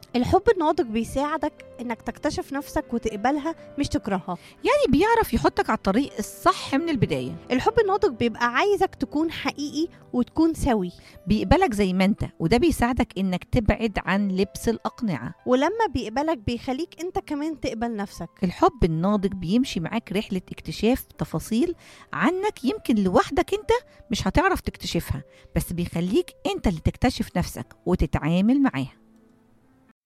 الحب الناضج بيساعدك انك تكتشف نفسك وتقبلها مش تكرهها يعني بيعرف يحطك على الطريق الصح من البدايه الحب الناضج بيبقى عايزك تكون حقيقي وتكون سوي بيقبلك زي ما انت وده بيساعدك انك تبعد عن لبس الاقنعه ولما بيقبلك بيخليك انت كمان تقبل نفسك الحب الناضج بيمشي معاك رحله اكتشاف تفاصيل عنك يمكن لوحدك انت مش هتعرف تكتشفها بس بيخليك انت اللي تكتشف نفسك وتتعامل معاها